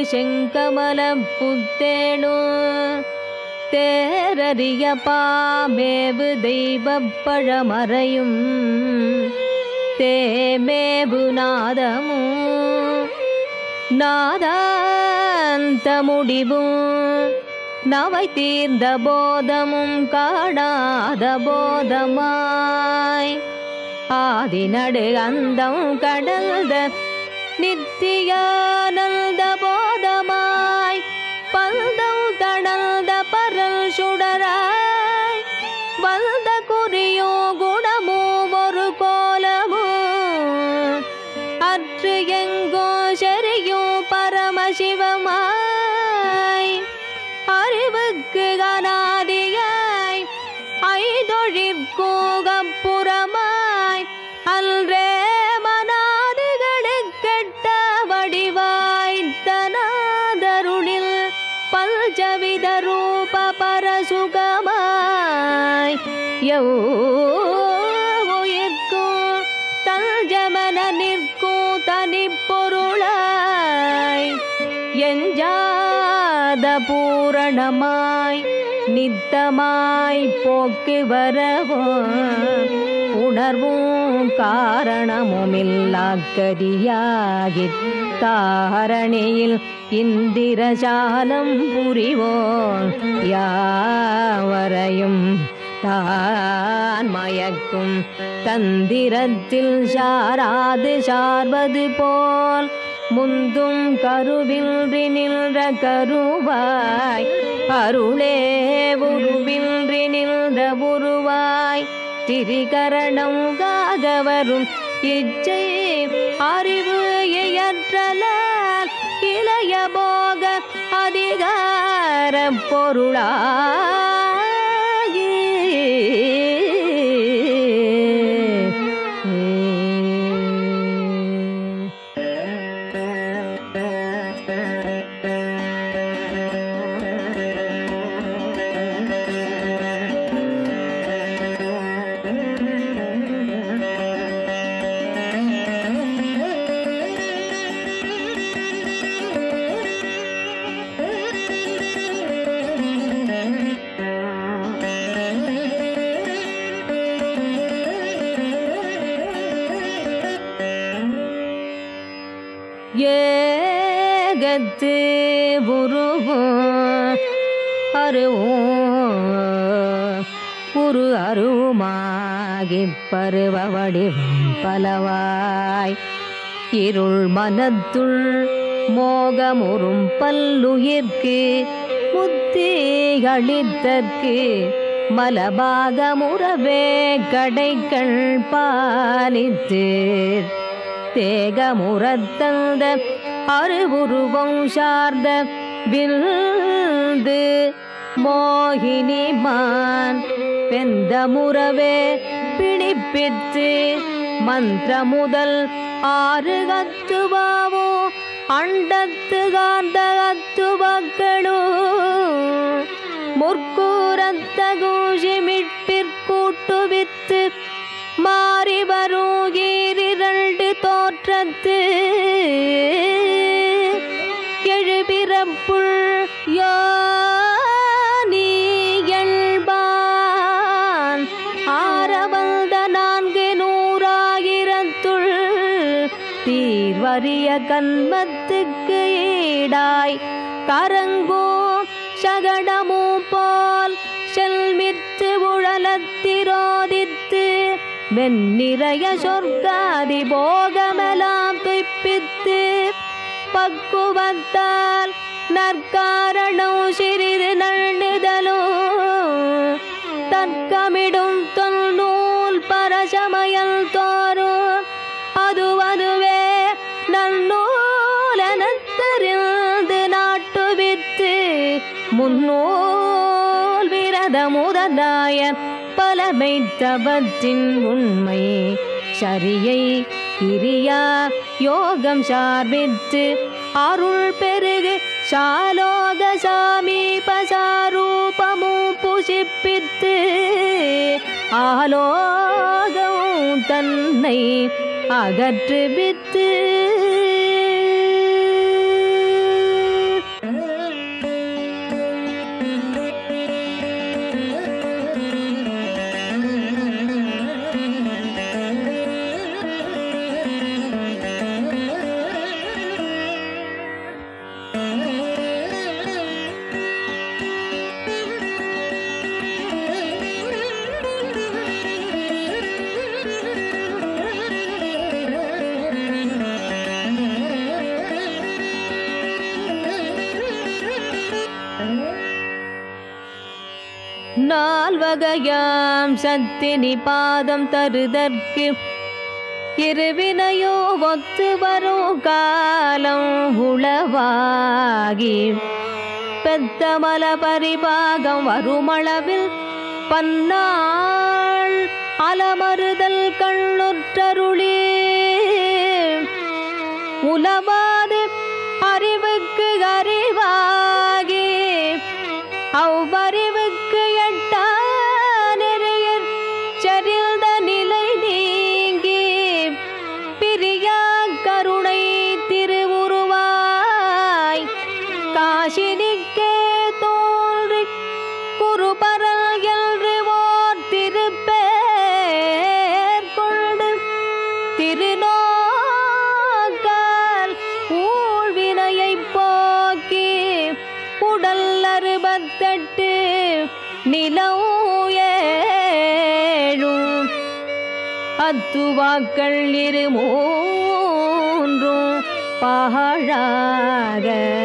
செங்கமல புத்தேனு தேரறிய பாமேவு தெய்வப் பழமறையும் தேமேவு நாதமும் நாதாந்த முடிவும் நவை தீர்ந்த போதமும் காணாத போதமாய் ஆதி நடு அந்தம் கடந்த நித்தியானந்த போதமாய் பந்தம் தணந்த பரல் சுடராய் வந்த குறியோ குணமோ ஒரு கோலமோ அற்று எங்கோ செறியோ பரமசிவமாய் அறிவுக்கு அனாதியாய் ஐதொழிற்கோகப்புறமாய் அன்றே மனாதிகளுக்கெட்ட வடிவாய் தனாதருளில் பஞ்சவித ரூப பரசுகமாய் யோ உயிர்க்கும் தஞ்சமன நிற்கும் தனி பொருளாய் எஞ்சாத பூரணமாய் நித்தமாய் போக்கு வரவோ உணர்வும் காரணமுமில்லாக்கதியாகித் தாரணியில் இந்திரஜாலம் புரிவோன் யாவரையும் தான் மயக்கும் தந்திரத்தில் சாராது சார்வது போல் முந்தும் கருவின்றி நின்ற கருவாய் அருளே உருவின்றி நின்ற உருவாய் திரிகரணம் காகவரும் இச்சை அறிவு இயற்றலால் இளைய போக அதிகார பொருளாகி ஏகத்து உருவும் அருவும் உரு அருவுமாகி பருவ வடிவம் பலவாய் இருள் மனத்துள் மோகமுறும் பல்லுயிர்க்கு முத்தி அளித்தற்கு மலபாகமுறவே கடைகள் பாலித்து தேகமுறத்தந்த அருவுருவம் சார்ந்த வில்து மோகினிமான் வெந்த முறவே பிணிப்பித்து மந்திர முதல் ஆறு கத்துவாவோ அண்டத்து காந்த கத்துவக்களோ முற்கூரத்த கூஷி மிட்பிற்கூட்டுவித்து மாறி வருகீரிரண்டு தோற்றத்து எழுபிறப்புள் யானியல்பான் ஆரவந்த நான்கு நூறாயிரத்துள் தீர்வறிய கண்மத்துக்கு ஈடாய் கரங்கோ சகடமோ போல் செல்மித்து உழலத்திரோதித்து வெண்ணிறைய சொர்க்காதி போகமெல்லாம் துய்ப்பித்து பக்குவத்தால் நற்காரணம் சிறிது நழுதலோ தற்கமிடும் தொல்நூல் பரசமயல் தோறும் அது அதுவே நன்னூலனத்தறிந்து நாட்டுவித்து முன்னோல் விரத முதலாய பலமைத்தவற்றின் உண்மை சரியை கிரியா யோகம் சார்பித்து அருள் பெருகு சாலோக சாமீபசாரூபமும் புசிப்பித்து ஆலோகம் தன்னை அகற்றுவித்து நால்வகையாம் சத்தினி பாதம் தருதற்கு இருவினையோ ஒத்து வரும் காலம் உளவாகி பெத்தமல பரிபாகம் வருமளவில் பன்னாள் அலமறுதல் கண்ணுற்றருளே உலவாது அறிவுக்கு அறிவாகி அவ்வறிவுக்கு எட்டா நெறியற் சரிந்த நிலை நீங்கி பிரியா கருணை திருவுருவாய் காசினிக்கே தோன்றி குருபரல் என்று ஓர் திருப்பேர் கொண்டு திருநோக்கால் ஊழ்வினையைப் போக்கி உடல் அறுபத்தெட்டு நிலம் ஏழும் அத்துவாக்கள் இரு மூன்றும் பகழாக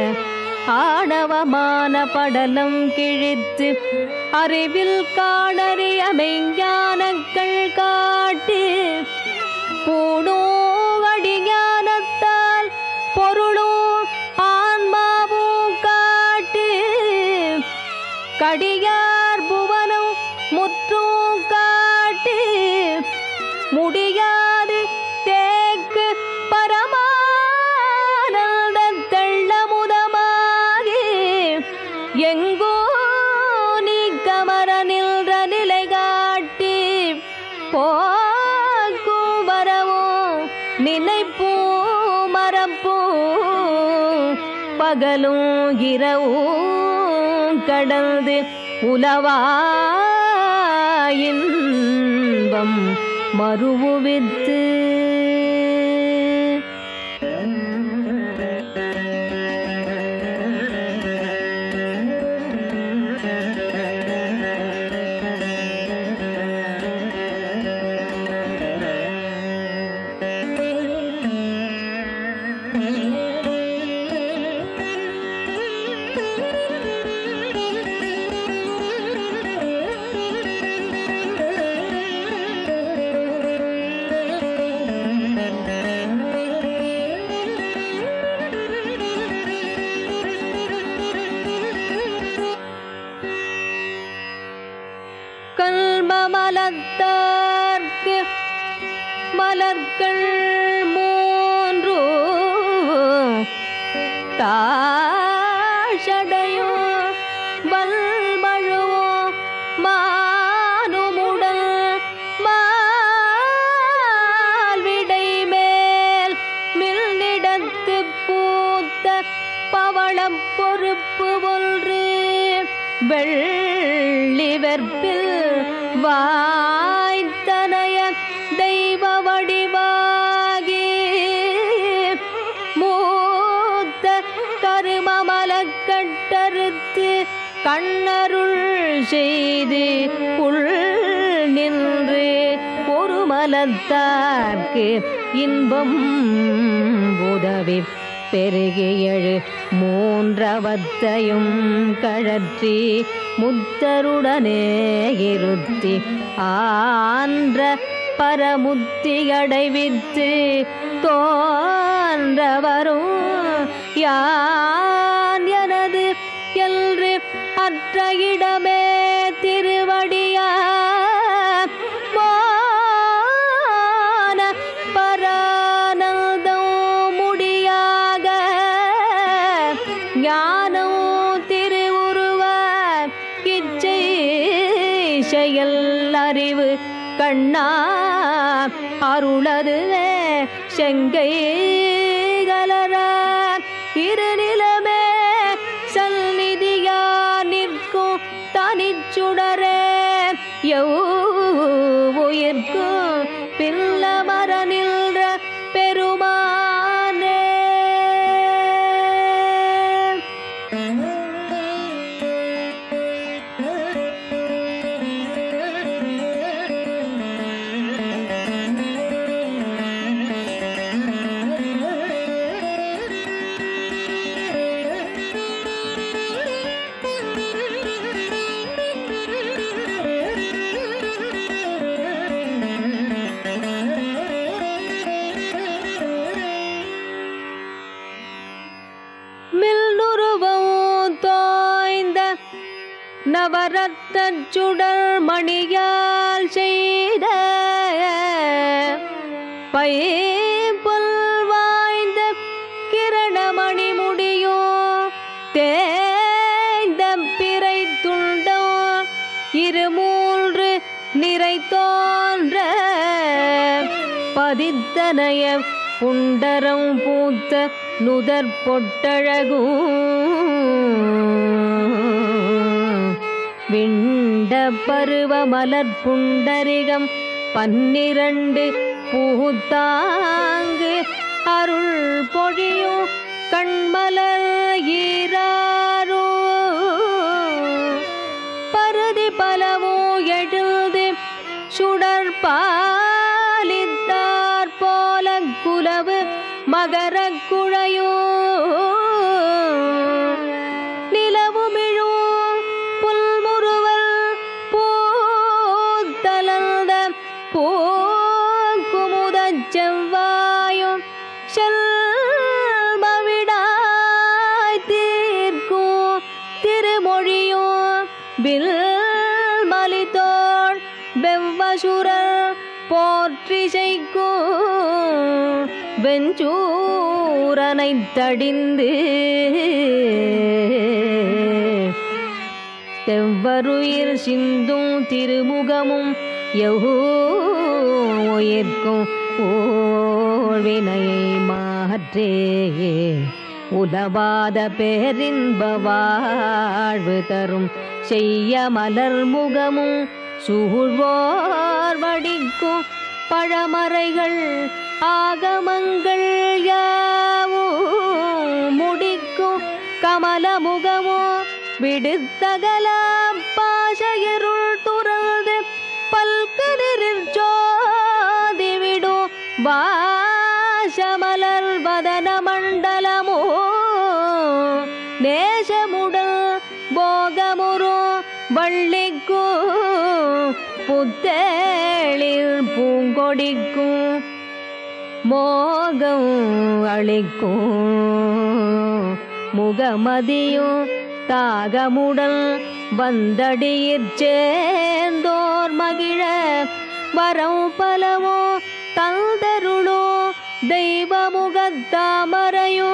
ஆணவமான படலம் கிழித்து அறிவில் காணறிய மெஞ்ஞானங்கள் காட்டு பூணோ அடிஞானத்தால் பொருளும் ஆன்மாவும் காட்டு கடியார் புவனம் முற்றும் காட்டு முடியாது தேக்கு பரமானந்த தெள்ளமுதமாகி எங்கோ நீ கமர நின்ற நிலை காட்டி போக்கும் வரவும் நினைப்பூம் மறப்பூம் பகலும் இரவும் கடந்து உலவாயின்பம் மறுவுவித்து கல்மமலத்தார்க்கு மலர்கள் மூன்று தாஷடையோ வல்மழுவோ மானுமுடல் மால்விடை மேல் மில்லிடத்து பூத்த பவளப் பொறுப்பு ஒன்று வெள்ளி வெற்பில் வாய்த்தனைய தெய்வ வடிவாகி மூத்த கருமமலக்கட்டறுத்து கண்ணருள் செய்து உள் நின்று ஒரு மலத்தார்க்கு இன்பம் உதவி பெருகியழு மூன்றவத்தையும் கழற்றி முத்தருடனே இருத்தி ஆன்ற பரமுத்தி அடைவித்து தோன்றவரும் யான் எனது என்று அற்ற இடமே திருவடியா மான பரானந்தம் முடியாக ஞானம் திருவுருவ இச்சை செயல் அறிவு கண்ணா அருளதுவே செங்கை கலர இருநிலமே சந்நிதியா நிற்கும் தனிச்சுடரே எவ் உயிர்க்கும் பில்லமர நின்ற பெருமானே நவரத்தச் சுடர் மணியால் செய்த பைப்புல் வாய்ந்த கிரணமணி முடியோ தேய்ந்த பிறை துண்டோ இருமூன்று நிறை தோன்ற பதித்தனைய புண்டரம் பூத்த நுதற் பொட்டழகும் விண்ட பருவ மலர் புண்டரிகம் பன்னிரண்டு பூத்தாங்கு அருள் பொழியும் கண்மலர் ஈராரோ பருதி பலவோ எழுது சுடர் பாலித்தார் போல குலவு மகர குழையோ நிலவுமிழோ புல்முறுவல் பூத்தலர்ந்த பூக்குமுதச் செவ்வாயும் செல்மவிடாய் தீர்க்கும் திருமொழியோ வில் மலிதோள் வெவ்வசுரர் போற்றிசைக்கும் வெஞ்சூரனை தடிந்து செவ்வருயிர் சிந்தும் திருமுகமும் எவ்வுயிர்க்கும் ஓழ்வினையை மாற்றே உலவாத பேரின்ப வாழ்வு தரும் செய்ய மலர் முகமும் சூழ்வோர் வடிக்கும் பழமறைகள் ஆகமங்கள் யாவும் முடிக்கும் கமல முகமோ விடுத்தகல பாசையருள் துறந்து பல்கதிரில் ஜோதி விடும் வாசமலர் வதன மண்டலமோ நேசமுடல் போகமுறோ வள்ளிக்கும் புத்தேளில் பூங்கொடிக்கும் மோகம் அளிக்கும் முகமதியும் தாகமுடல் வந்தடியிற் சேர்ந்தோர் மகிழ வரம் பலவோ தந்தருளோ தெய்வ முகத்தாமரையோ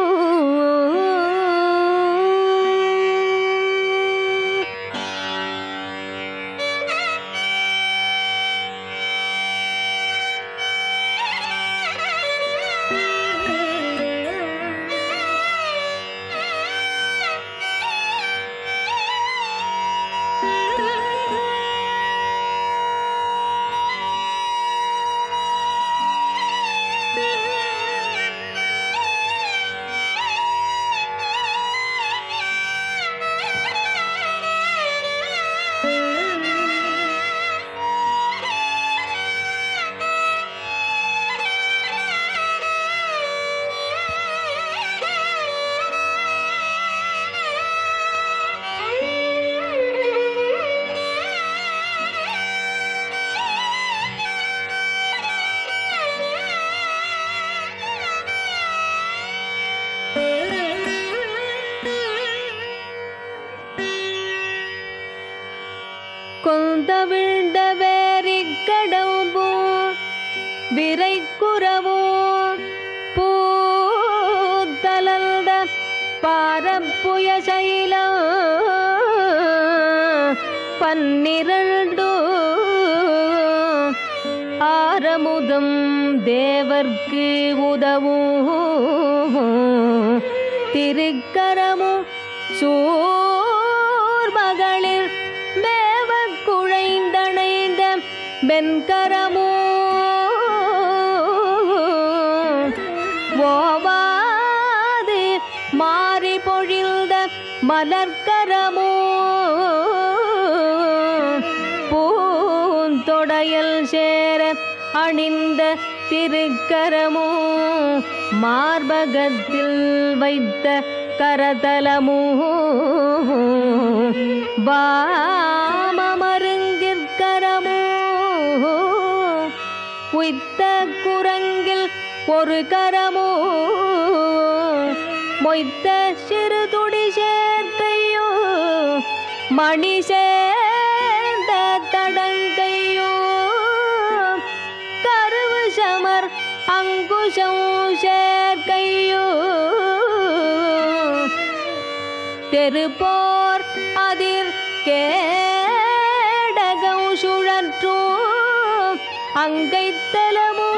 கொந்தவிழ்ந்த வேரி கடம்போ விரை குறவோ பூத்தலர்ந்த பாரப்புய சைலம் பன்னிரண்டு ஆரமுதம் தேவர்க்கு உதவும் திருக்கரமும் சூர்மகளிர் மேவ குழைந்தணைந்த வெண்கரமோ ஓவாது மாறி பொழிந்த மலர்க்கரமோ பூந்தொடையல் சேர அணிந்த திருக்கரமோ மார்பகத்தில் வைத்த கரதலமோ வாமமருங்கிற்கரமோ உய்த்த குரங்கில் ஒரு கரமோ மொய்த்த சிறு துடி சேர்க்கையோ மணி சேர்ந்த தடங்கையோ கருவு சமர் அங்குஷம் சேர்க்கையோ தெருப்போர் அதிர் கேடகம் சுழற்றும் அங்கைத்தலமோ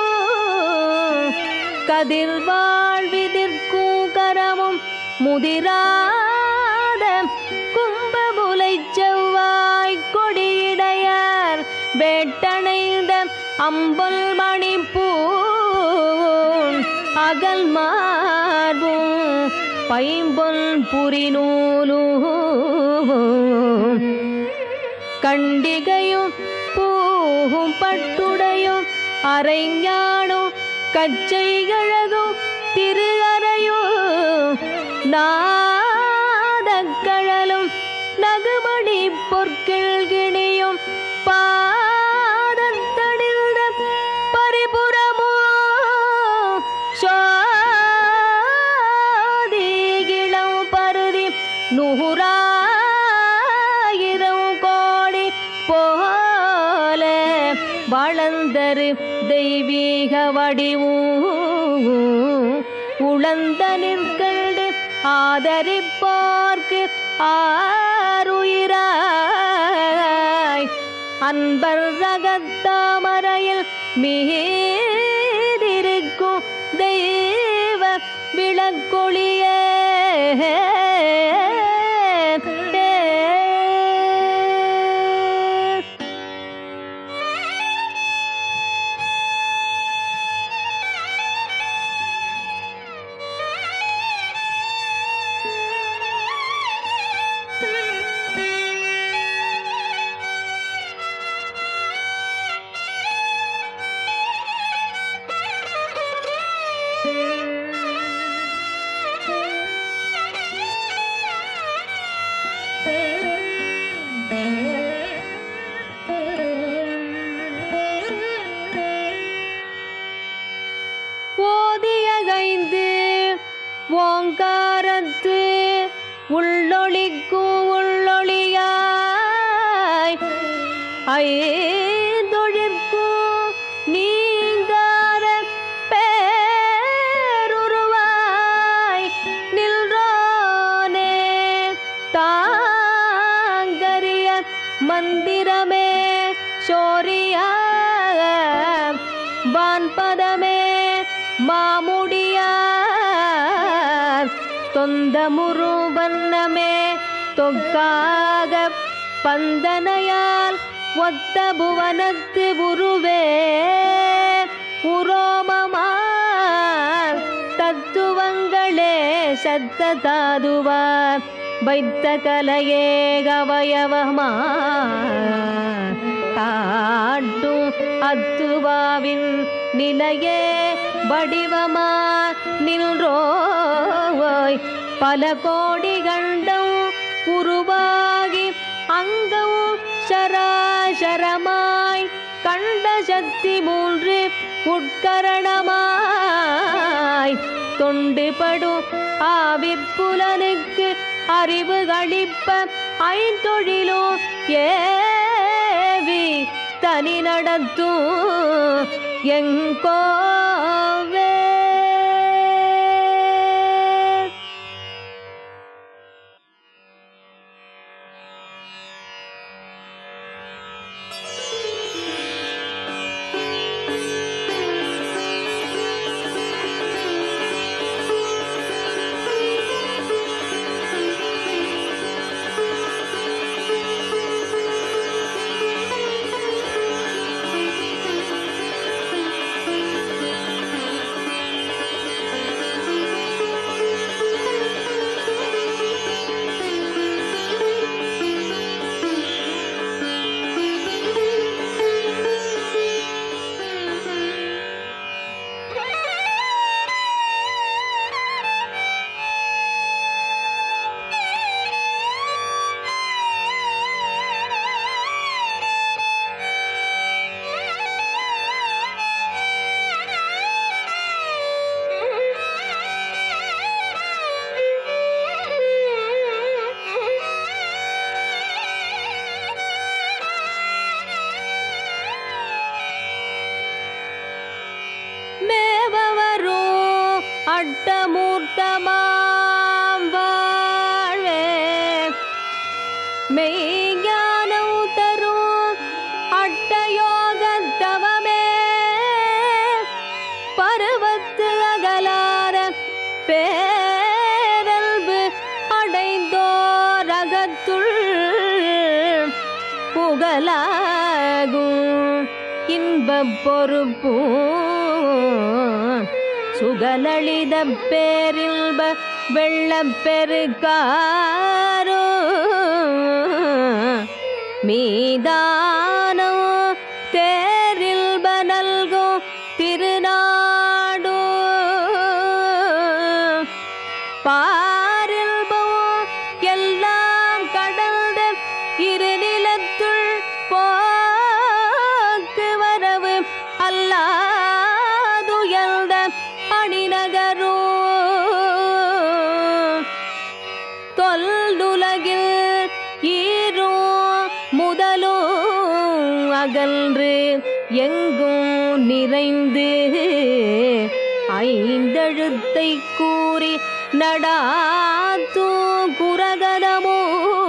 கதிர்வாழ்விதிர்க்கும் கரமும் முதிராத கும்பமுலை செவ்வாய் கொடியிடையார் வேட்டணைந்த அம்பல் மணிப்பூன் அகல் மார்பும் பைம்பொல் புரிநூலும் கண்டிகையும் பூவும் பட்டுடையும் அரைஞானும் கச்சைகளதும் திரு அறையும் நாதக்கழலும் நகுமணி பொற்கிள் கிணியும் பாதத்தடிந்த பரிபுறமோ சாதிகிளம் பருதி நூறாயிரம் கோடி போல வளர்ந்தரு தெய்வீக வடிவும் உளந்த நிற்கண்டு ஆதரிப்போர்க்கு ஆறுயிராய் அன்பர் ரகத்தாமரையில் மீதிருக்கும் தெய்வ விளக்கொளியே ஓதிய கைந்து ஓங்காரத்து உள்ளொளிக்கும் உள்ளொளியாய் ஐந்தொழிற்கும் நீங்காத பேருருவாய் நில்றோனே தாங்கரிய மந்திரமே சோரியா வான்பதமே மாமுடியார் தொந்தமுரு வண்ணமே தொக்காக பந்தனையால் ஒத்த புவனத்து உருவே உரோமமார் தத்துவங்களே சத்த தாதுவார் வைத்த கலையே கவயவமா காட்டும் அத்துவாவின் நிலையே வடிவமா நின்றோய் பல கோடி கண்டம் உருவாகி அங்கவும் சராசரமாய் கண்ட சக்தி மூன்று உட்கரணமாய் தொண்டுபடும் ஆவிப்புலனுக்கு அறிவு களிப்ப ஐந்தொழிலும் ஏவி தனி நடத்தும் எங்கோவே Thank மெய்ஞானம் தரும் அட்டயோகத்தவமே பருவத்து அகலாத பேரல்பு அடைந்தோரகத்துள் புகழாகும் இன்பப் பொறுப்பும் சுகலளித பேரில்ப வெள்ளப் பெருக்காரோ மீதானோ தேரில்ப நல்கும் திருநாடோ பாரில்போ எல்லாம் கடந்த இருநிலத்துள் போக்கு வரவு அல்லாதுயர்ந்த அணிநகரோ தொல்லுலகில் ஈரோ முதலோ அகன்று எங்கும் நிறைந்து ஐந்தெழுத்தை கூறி நடாத்தூ குரகதமோ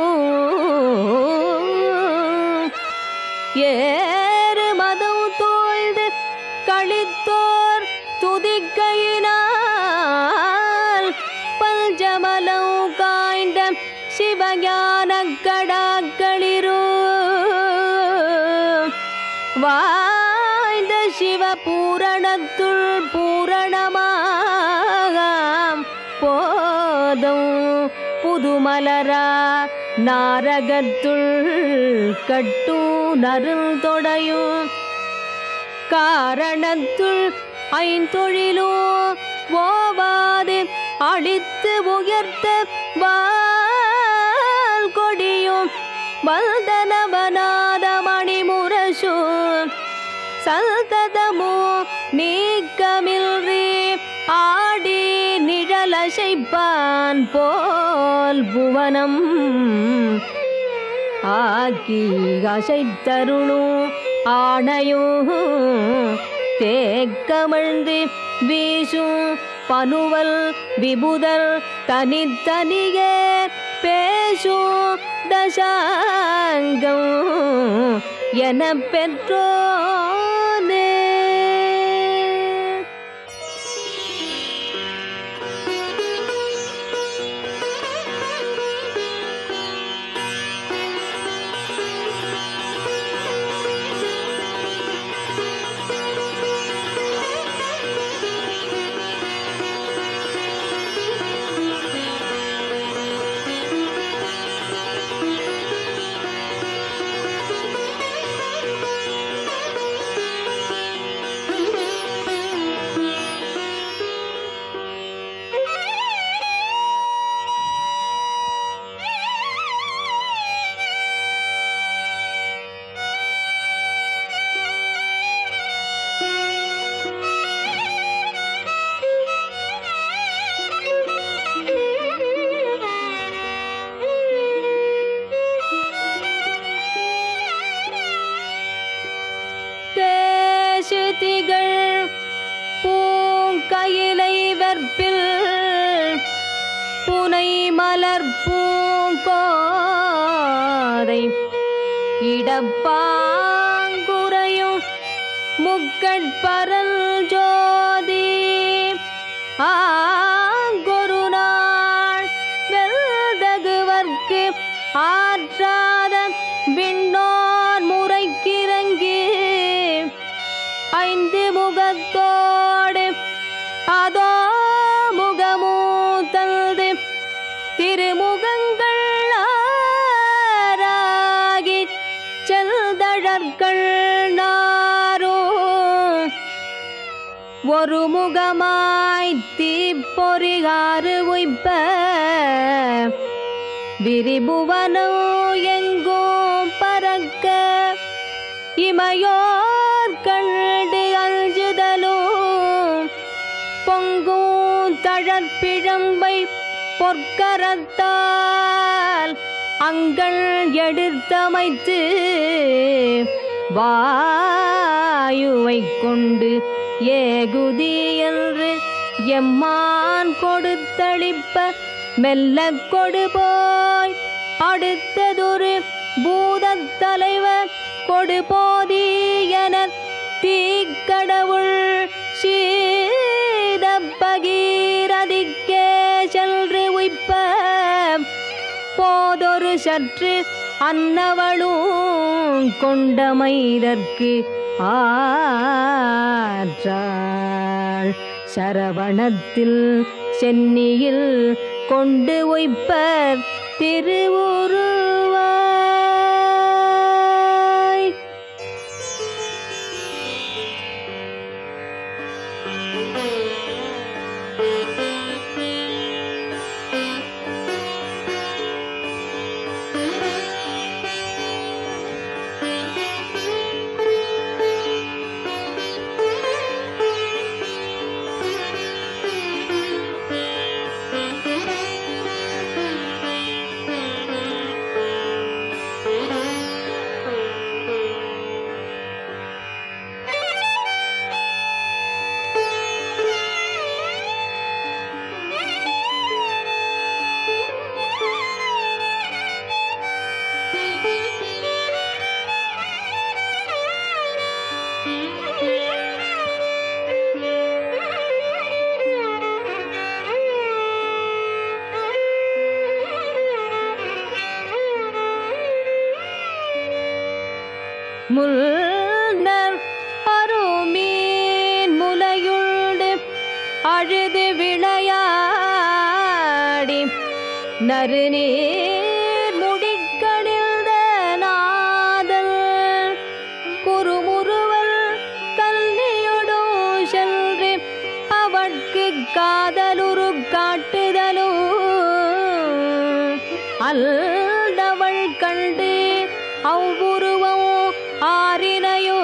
ஏறு மதம் தோய்ந்து கழித்தோர் துதிக்கையினால் பஞ்சமலம் காய்ந்த சிவஞான கடாக்களிரோ வாய்ந்த சிவ பூரணத்துள் பூரணமாகாம் போதும் புதுமலரா நாரகத்துள் கட்டு நருள் தொடையும் காரணத்துள் ஐந்தொழிலோ ஓவாது அழித்து உயர்த்த வால் கொடியும் வல்தனவனாத மணிமுரசு சல்ததமோ நீக்கமில்றி ஆடி நிழலசைப்பான் போல் புவனம் ஆக்கி அசைத்தருளும் ஆணையும் தேக்கமிழ்ந்து வீசும் பனுவல் விபுதர் தனித்தனியே பேசும் தசாங்கம் என பெற்றோனே தேசுதிகள் பூங்கயிலை வெற்பில் புனை மலர் பூங்கோதை இடப்பாங்குறையும் முக்கட்பரல் ஜோதி ஆங்கொரு நாள் வெல்தகுவர்க்கு ஆற்றாத விண்ணோர் முறைக்கிறங்கி ஐந்து முகத்தோடு அதோ முகமூ தந்து திருமுகங்கள் ஆராகி செல்தழற்கள் நாரோ ஒரு முகமாய் தீப்பொறிகாறு உய்ப்ப விரிபுவனோ எங்கோ பறக்க இமையோர் கண்டு அஞ்சுதலும் பொங்கும் தழற்பிழம்பை பொற்கரத்தால் அங்கள் எடுத்தமைத்து வாயுவை கொண்டு ஏகுதி என்று எம்மான் கொடுத்தளிப்ப மெல்ல கொடு போய் அடுத்ததொரு பூதத் தலைவர் கொடுபோதி என தீக்கடவுள் சீத பகீரதிக்கே சென்று உய்ப்ப போதொரு சற்று அன்னவளும் கொண்டமைதற்கு ஆற்றாள் சரவணத்தில் சென்னியில் கொண்டு உய்ப்பர் திருவுருவாய் முல்னர் அருமீன் முலையுண்டு அழுது விளையாடி நறுநீர் முடிக்கணிந்த நாதல் குறுமுறுவல் கல்லியொடு சென்று அவட்கு காதலுரு காட்டுதலும் அல்லவள் கண்டு அவ்வுருவம் ஆறினையோ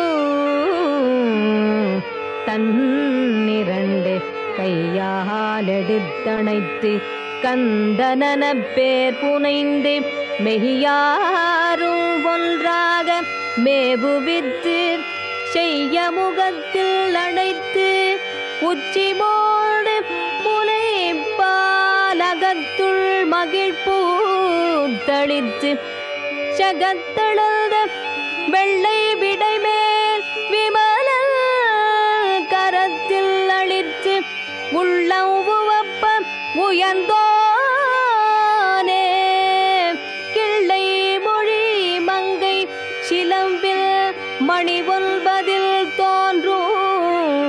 தன்னிரண்டு கையால் எடுத்தணைத்து கந்தனன பேர் புனைந்து மெய்யாரும் ஒன்றாக மேவுவித்து செய்ய முகத்தில் அணைத்து உச்சி மோடு முலை பாலகத்துள் மகிழ்ப்பூ தளித்து சகத்தளந்த வெள்ளை விடைமேல் விமலல் கரத்தில் அளித்து உள்ளம் உவப்ப உயர்ந்தோனே கிள்ளை மொழி மங்கை சிலம்பில் மணி ஒன்பதில் தோன்றும்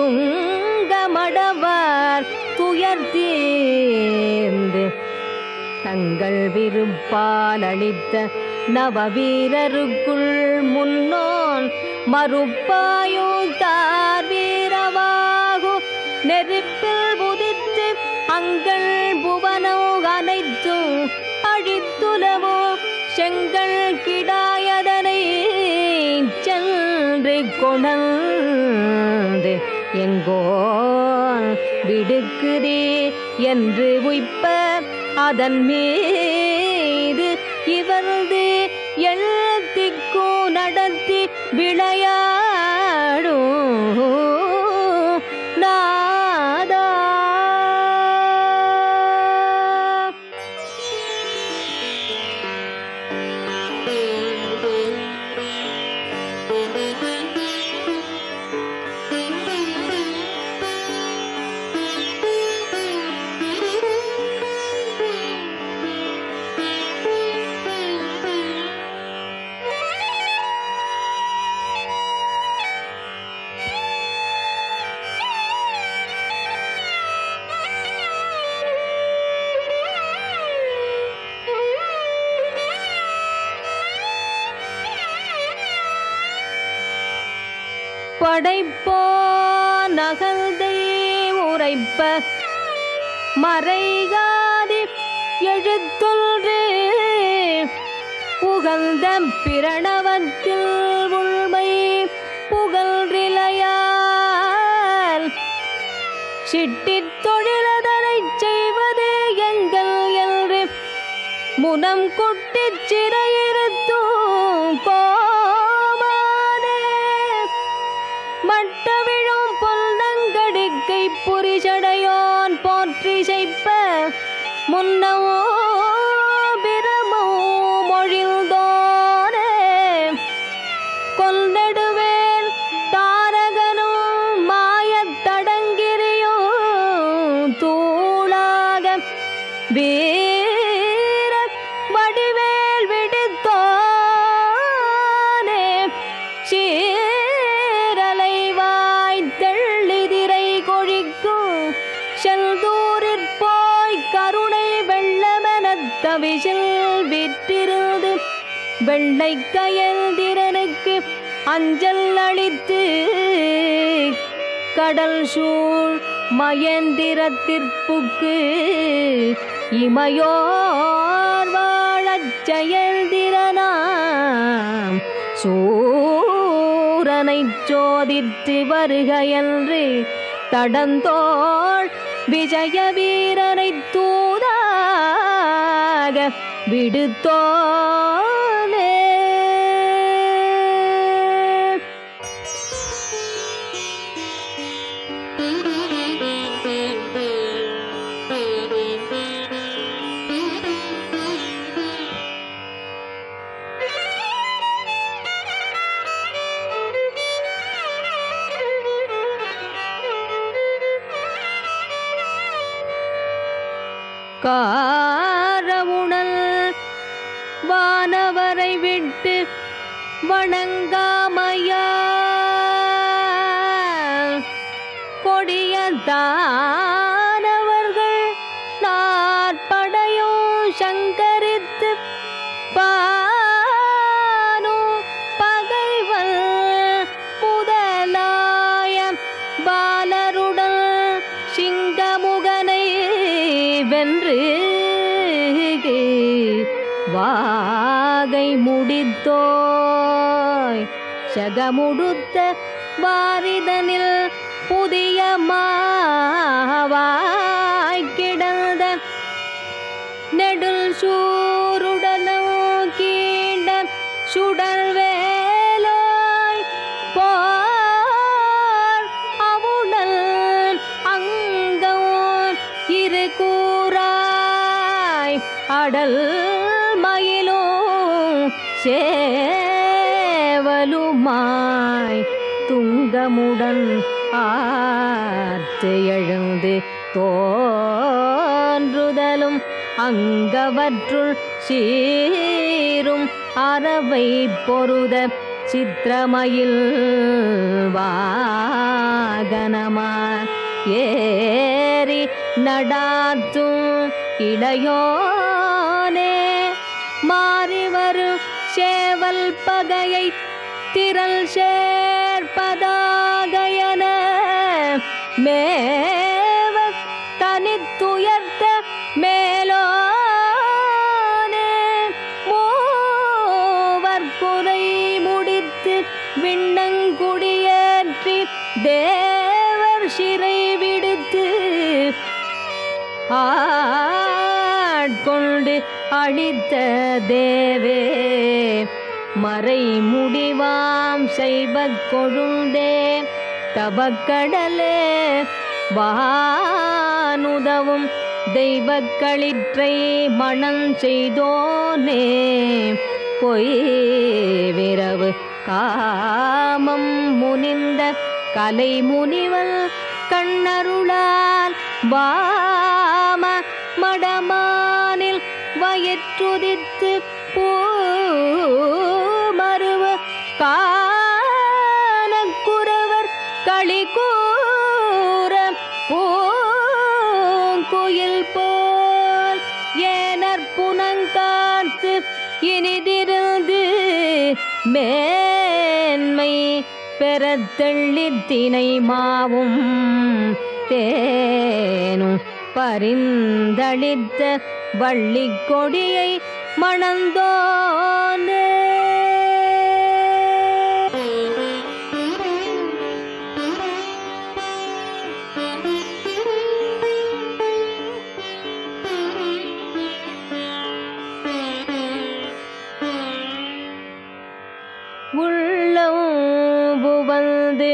துங்கமடவார் துயர்த்தீர்ந்து தங்கள் விருப்பால் அளித்த நவவீரருக்குள் முன்னோன் மறுப்பாயுத்தார் வீரவாகு நெருப்பில் உதித்து அங்கள் புவனோ அனைத்தும் அழித்துலவோ செங்கல் கிடாயதனை சென்று கொணர்ந்து எங்கோ விடுக்குதே என்று உய்ப்ப அதன் மீது இவரது எழுத்திக்கோ நடத்தி விளையாடும் நாதா படைப்போ நகர்ந்தை உரைப்ப மறைகாதி எழுத்தொன்று புகழ்ந்த பிரணவத்தில் உள்மை புகழ்றிலையால் சிட்டித் தொழிலதனைச் செய்வது எங்கள் என்று முனம் கொட்டிச் சிறையிருத்தும் கோமானே மட்டவிழும் பொன்னங்கடிக்கை புரிசடையோன் போற்றி செய்ப்ப முன்னவோ பிற வயிற்றில் விற்றிருந்து வெள்ளை கயல் திறனுக்கு அஞ்சல் அளித்து கடல் சூழ் மயந்திரத்திற்புக்கு இமையோர் வாழச் செயல்திறனாம் சூரனைச் சோதித்து வருக என்று தடந்தோள் விஜய வீரனைத் தூதாக விடுத்தோனே காரவுணல் வானவரை விட்டு வணங்காமையா கொடிய தானவர்கள் நாற்படையோ சங்கரித்து பானு பகைவல் முதலாய பாலருடன் சிங்கமுகனை வென்று வாகை முடித்தோய் சகமுடுத்த வாரிதனில் புதிய மாவாய் கிடந்த நெடுல் சூருடனும் கீண்ட சுடர் வேலோய் போர் அவுடல் அங்கம் இரு கூறாய் அடல் மயிலும் சேவலுமாய் துங்கமுடன் ஆற்று எழுந்து தோன்றுதலும் அங்கவற்றுள் சீரும் அறவை பொருத சித்திரமயில் வாகனமார் ஏறி நடாத்தும் இளையோனே மாறிவரும் சேவல் பகையை திரள் சேர்ப்பதாகையன மேவ தனித்துயர்த்த மேலோனே மூவர் குறை முடித்து விண்ணங்குடியேற்றி தேவர் சிறை விடுத்து ஆட்கொண்டு அழித்த தேவே மறை முடிவாம் செய்வ கொழுந்தே தவக்கடலே வானுதவும் தெய்வக்களிற்றை மணம் செய்தோனே பொய் விரவு காமம் முனிந்த கலை முனிவல் கண்ணருளால் வாம மடமானில் வயிற்றுதித்து பூமருவ காணக்குறவர் களி கூற பூங்குயில் போல் ஏனர் புனங்காத்து இனிதிருந்து மேன்மை பெறத் தெள்ளித்தினை மாவும் தேனும் பரிந்தளித்த வள்ளிக் கொடியை மணந்தோனே உள்ளம் புவந்து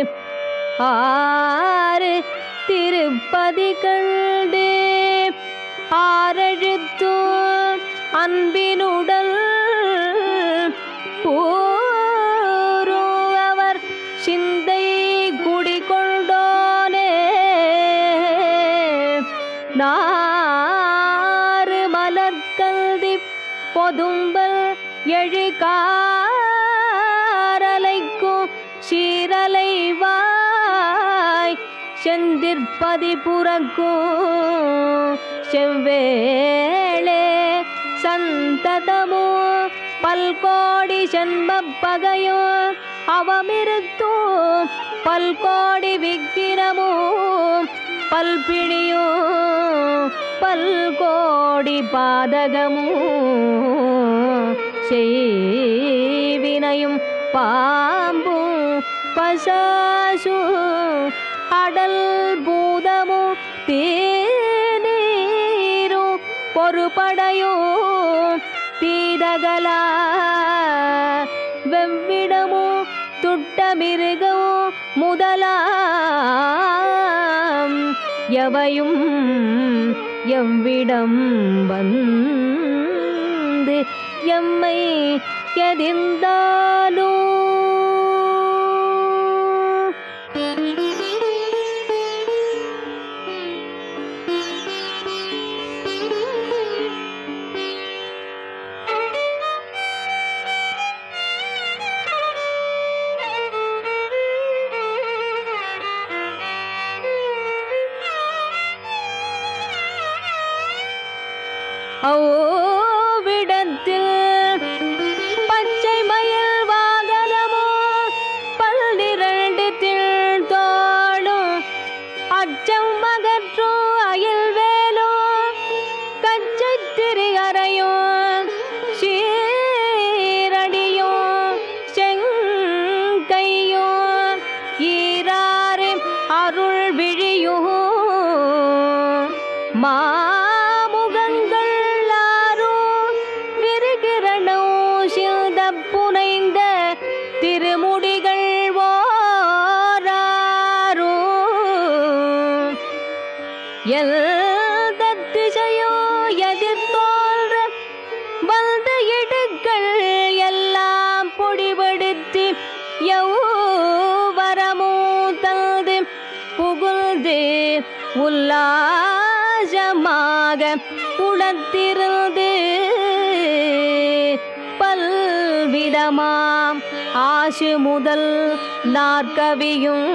ஆறு திருப்பதி கண்டு ஆரெழுத்தும் அன்பினுடல் கூறுவர் சிந்தை குடிகொண்டோனே நாறு மலர்கல்தி பொதும்பல் எழுகாரலைக்கும் சீரலை வாய் செந்திற்பதி புறக்கும் செவ்வேளே சந்ததமோ பல்கோடி ஜென்மப் பகையோ அவமிருத்தோ பல்கோடி விக்கிரமோ பல்பிணியோ பல்கோடி பாதகமோ செய்வினையும் பாம்பும் பசாசு அடல் பூதமோ தேனீரோ பொறுபடையோ தீதகலா வெவ்விடமோ துட்டமிருகமோ முதலாம் எவையும் எவ்விடம் வந்து எம்மை எதிர்ந்தாலோ அவ்விடத்தில் பச்சை மயில் வாகனமோ பல்லிரண்டு தோளும் அச்சம் அகற்றோ அயல்வேலோ கச்சை திரிகரையோ சீரடியோ செங்கையோ ஈராறு அருள் விழியோ மாமுகங்கள் ஆரோ விருகிரணோ சிந்த புனைந்த திருமுடிகள் ஓராரோ எந்த திசையோ எதிர்த்தோன்ற வந்த இடுக்கள் எல்லாம் பொடிபடுத்தி யௌவரமோ தந்து புகுந்து உல்லாசமாக உணர்த்திருந்து பல்விதமாம் ஆசு முதல் நாற்கவியும்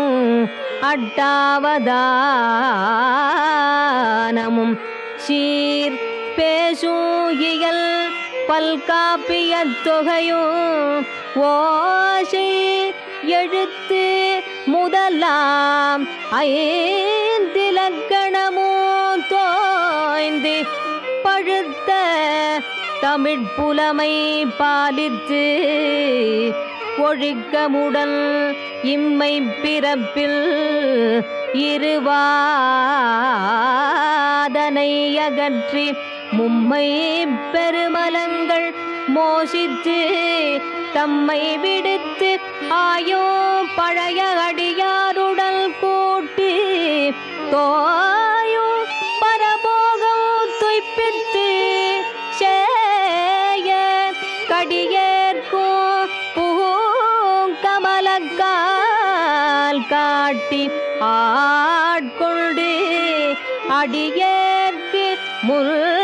அட்டாவதானமும் சீர் பேசும் இயல் பல்காப்பிய தொகையும் ஓசை எழுத்து முதலாம் ஐந்திலக்கணமும் தோய்ந்து பழுத்த தமிழ் புலமை பாலித்து ஒழுக்கமுடன் இம்மை பிறப்பில் இருவாதனை அகற்றி மும்மை பெருமலங்கள் மோசித்து தம்மை விடுத்து ஆயோ பழைய அடியாருடல் கூட்டி தோயோ பரபோகம் துய்ப்பித்து சேய கடியேற்கும் பூங்கமலக்கால் காட்டி ஆட்கொண்டு அடியேற்கு முல்